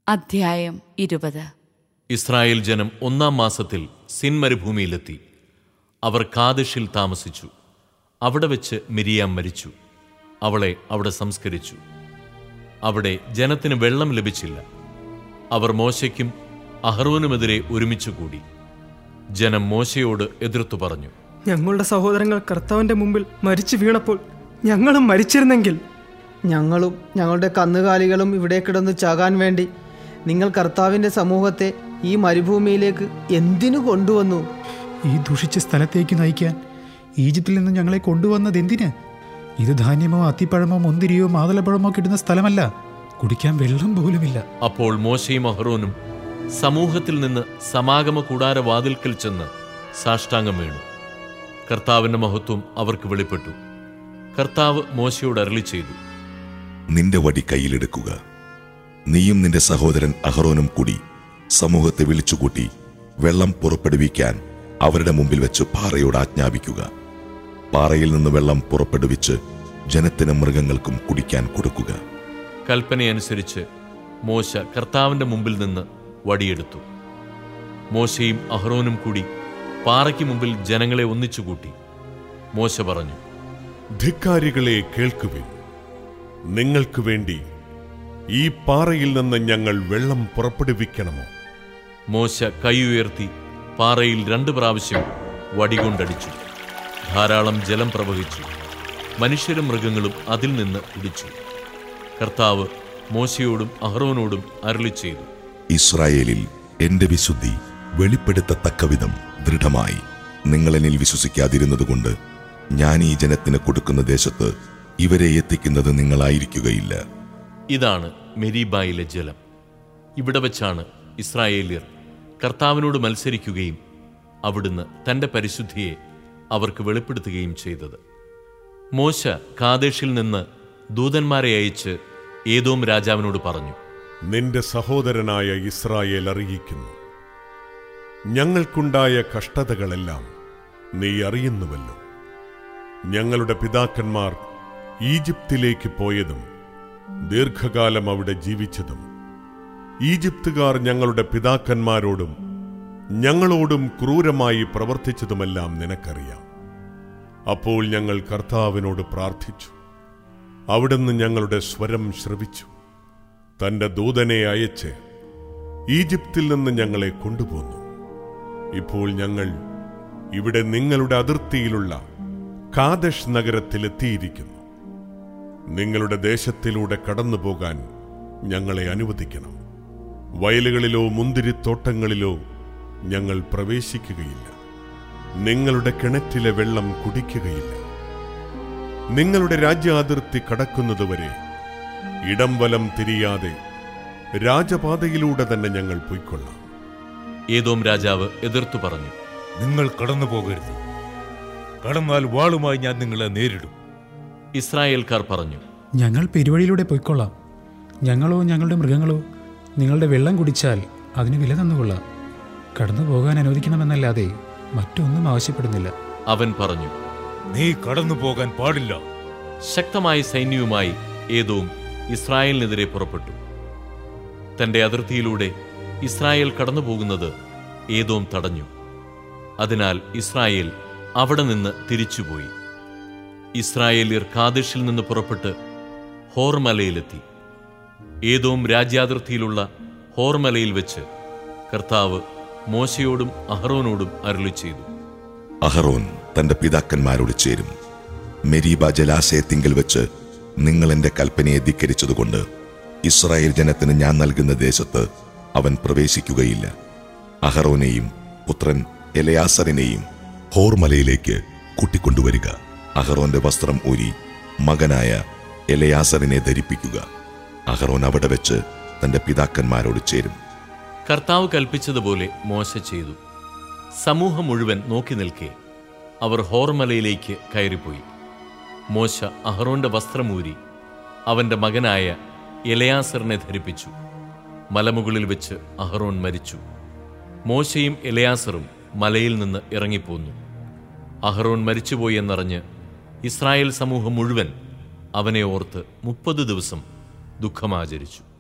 അധ്യായം ഇരുപത് ഇസ്രായേൽ ജനം ഒന്നാം മാസത്തിൽ സിൻ മരുഭൂമിയിലെത്തി അവർ കാദിഷിൽ താമസിച്ചു അവിടെ വെച്ച് മിരിയാം മരിച്ചു അവളെ അവിടെ സംസ്കരിച്ചു അവിടെ ജനത്തിന് വെള്ളം ലഭിച്ചില്ല അവർ മോശയ്ക്കും അഹ്റോനുമെതിരെ ഒരുമിച്ച് കൂടി ജനം മോശയോട് എതിർത്തു പറഞ്ഞു ഞങ്ങളുടെ സഹോദരങ്ങൾ കർത്താവിന്റെ മുമ്പിൽ മരിച്ചു വീണപ്പോൾ ഞങ്ങളും മരിച്ചിരുന്നെങ്കിൽ ഞങ്ങളും ഞങ്ങളുടെ കന്നുകാലികളും ഇവിടെ കിടന്ന് ചാകാൻ വേണ്ടി നിങ്ങൾ കർത്താവിൻ്റെ സമൂഹത്തെ ഈ മരുഭൂമിയിലേക്ക് എന്തിനു കൊണ്ടുവന്നു ഈ ദുഷിച്ച സ്ഥലത്തേക്ക് നയിക്കാൻ ഈജിപ്തിൽ നിന്ന് ഞങ്ങളെ കൊണ്ടുവന്നത് എന്തിന് ഇത് ധാന്യമോ അത്തിപ്പഴമോ മുന്തിരിയോ മാതളപ്പഴമോ കിട്ടുന്ന സ്ഥലമല്ല കുടിക്കാൻ വെള്ളം പോലുമില്ല അപ്പോൾ മോശയും അഹ്റോനും സമൂഹത്തിൽ നിന്ന് സമാഗമ കൂടാര വാതിൽക്കൽ ചെന്ന് സാഷ്ടാംഗം വീണു കർത്താവിന്റെ മഹത്വം അവർക്ക് വെളിപ്പെട്ടു കർത്താവ് മോശയോട് അരളി ചെയ്തു നിന്റെ വടി കയ്യിലെടുക്കുക നീയും നിന്റെ സഹോദരൻ അഹറോനും കൂടി സമൂഹത്തെ വിളിച്ചുകൂട്ടി വെള്ളം പുറപ്പെടുവിക്കാൻ അവരുടെ മുമ്പിൽ വെച്ച് പാറയോട് ആജ്ഞാപിക്കുക പാറയിൽ നിന്ന് വെള്ളം പുറപ്പെടുവിച്ച് ജനത്തിനും മൃഗങ്ങൾക്കും കുടിക്കാൻ കൊടുക്കുക കൽപ്പനയനുസരിച്ച് മോശ കർത്താവിന്റെ മുമ്പിൽ നിന്ന് വടിയെടുത്തു മോശയും അഹ്റോനും കൂടി പാറയ്ക്ക് മുമ്പിൽ ജനങ്ങളെ ഒന്നിച്ചുകൂട്ടി മോശ പറഞ്ഞു ധിക്കാരികളെ കേൾക്കുവിൻ നിങ്ങൾക്ക് വേണ്ടി ഈ പാറയിൽ നിന്ന് ഞങ്ങൾ വെള്ളം പുറപ്പെടുവിക്കണമോ മോശ കൈ ഉയർത്തി പാറയിൽ രണ്ട് പ്രാവശ്യം വടികൊണ്ടടിച്ചു ധാരാളം ജലം പ്രവഹിച്ചു മനുഷ്യരും മൃഗങ്ങളും അതിൽ നിന്ന് കുടിച്ചു കർത്താവ് മോശയോടും അഹ്റോനോടും അരുളി ചെയ്തു ഇസ്രായേലിൽ എന്റെ വിശുദ്ധി വെളിപ്പെടുത്തത്തക്കവിധം ദൃഢമായി നിങ്ങളെന്നിൽ വിശ്വസിക്കാതിരുന്നതുകൊണ്ട് ഞാൻ ഈ ജനത്തിന് കൊടുക്കുന്ന ദേശത്ത് ഇവരെ എത്തിക്കുന്നത് നിങ്ങളായിരിക്കുകയില്ല ഇതാണ് മെരീബായിലെ ജലം ഇവിടെ വച്ചാണ് ഇസ്രായേല്യർ കർത്താവിനോട് മത്സരിക്കുകയും അവിടുന്ന് തന്റെ പരിശുദ്ധിയെ അവർക്ക് വെളിപ്പെടുത്തുകയും ചെയ്തത് മോശ കാദേശിൽ നിന്ന് ദൂതന്മാരെ അയച്ച് ഏതോം രാജാവിനോട് പറഞ്ഞു നിന്റെ സഹോദരനായ ഇസ്രായേൽ അറിയിക്കുന്നു ഞങ്ങൾക്കുണ്ടായ കഷ്ടതകളെല്ലാം നീ അറിയുന്നുവല്ലോ ഞങ്ങളുടെ പിതാക്കന്മാർ ഈജിപ്തിലേക്ക് പോയതും ദീർഘകാലം അവിടെ ജീവിച്ചതും ഈജിപ്തുകാർ ഞങ്ങളുടെ പിതാക്കന്മാരോടും ഞങ്ങളോടും ക്രൂരമായി പ്രവർത്തിച്ചതുമെല്ലാം നിനക്കറിയാം അപ്പോൾ ഞങ്ങൾ കർത്താവിനോട് പ്രാർത്ഥിച്ചു അവിടുന്ന് ഞങ്ങളുടെ സ്വരം ശ്രവിച്ചു തന്റെ ദൂതനെ അയച്ച് ഈജിപ്തിൽ നിന്ന് ഞങ്ങളെ കൊണ്ടുപോന്നു ഇപ്പോൾ ഞങ്ങൾ ഇവിടെ നിങ്ങളുടെ അതിർത്തിയിലുള്ള കാദഷ് നഗരത്തിലെത്തിയിരിക്കുന്നു നിങ്ങളുടെ ദേശത്തിലൂടെ കടന്നുപോകാൻ ഞങ്ങളെ അനുവദിക്കണം വയലുകളിലോ മുന്തിരിത്തോട്ടങ്ങളിലോ ഞങ്ങൾ പ്രവേശിക്കുകയില്ല നിങ്ങളുടെ കിണറ്റിലെ വെള്ളം കുടിക്കുകയില്ല നിങ്ങളുടെ രാജ്യാതിർത്തി കടക്കുന്നതുവരെ ഇടം വലം തിരിയാതെ രാജപാതയിലൂടെ തന്നെ ഞങ്ങൾ പൊയ്ക്കൊള്ളാം ഏതോം രാജാവ് എതിർത്തു പറഞ്ഞു നിങ്ങൾ കടന്നു പോകരുത് കടന്നാൽ വാളുമായി ഞാൻ നിങ്ങളെ നേരിടും ഇസ്രായേൽക്കാർ പറഞ്ഞു ഞങ്ങൾ പെരുവഴിയിലൂടെ പൊയ്ക്കൊള്ളാം ഞങ്ങളോ ഞങ്ങളുടെ മൃഗങ്ങളോ നിങ്ങളുടെ വെള്ളം കുടിച്ചാൽ അതിന് വില തന്നുകൊള്ളാം കടന്നു പോകാൻ അനുവദിക്കണമെന്നല്ലാതെ മറ്റൊന്നും ആവശ്യപ്പെടുന്നില്ല അവൻ പറഞ്ഞു നീ കടന്നു പോകാൻ പാടില്ല ശക്തമായ സൈന്യവുമായി ഏതോം ഇസ്രായേലിനെതിരെ പുറപ്പെട്ടു തന്റെ അതിർത്തിയിലൂടെ ഇസ്രായേൽ കടന്നുപോകുന്നത് ഏതോം തടഞ്ഞു അതിനാൽ ഇസ്രായേൽ അവിടെ നിന്ന് തിരിച്ചുപോയി ഇസ്രായേല്യർ കാദിഷിൽ നിന്ന് പുറപ്പെട്ട് ഹോർമലയിലെത്തി ഏതോം രാജ്യാതിർത്തിയിലുള്ള ഹോർമലയിൽ വെച്ച് കർത്താവ് മോശയോടും അഹ്റോനോടും അരുളി ചെയ്തു അഹറോൻ തന്റെ പിതാക്കന്മാരോട് ചേരും മെരീബ ജലാശയത്തിങ്കൽ വെച്ച് നിങ്ങൾ എന്റെ കൽപ്പനയെ ധിക്കരിച്ചതുകൊണ്ട് ഇസ്രായേൽ ജനത്തിന് ഞാൻ നൽകുന്ന ദേശത്ത് അവൻ പ്രവേശിക്കുകയില്ല അഹറോനെയും പുത്രൻ എലയാസറിനെയും ഹോർമലയിലേക്ക് കൂട്ടിക്കൊണ്ടുവരിക അഹറോന്റെ വസ്ത്രം ഊരി മകനായ എലയാസറിനെ ധരിപ്പിക്കുക അഹറോൻ അവിടെ വെച്ച് തന്റെ പിതാക്കന്മാരോട് ചേരും കർത്താവ് കൽപ്പിച്ചതുപോലെ മോശ ചെയ്തു സമൂഹം മുഴുവൻ നോക്കി നിൽക്കെ അവർ ഹോർമലയിലേക്ക് കയറിപ്പോയി മോശ അഹ്റോന്റെ വസ്ത്രമൂരി അവന്റെ മകനായ എലയാസറിനെ ധരിപ്പിച്ചു മലമുകളിൽ വെച്ച് അഹ്റോൻ മരിച്ചു മോശയും എലയാസറും മലയിൽ നിന്ന് ഇറങ്ങിപ്പോന്നു അഹ്റോൻ മരിച്ചുപോയി എന്നറിഞ്ഞ് ഇസ്രായേൽ സമൂഹം മുഴുവൻ അവനെ ഓർത്ത് മുപ്പത് ദിവസം ദുഃഖമാചരിച്ചു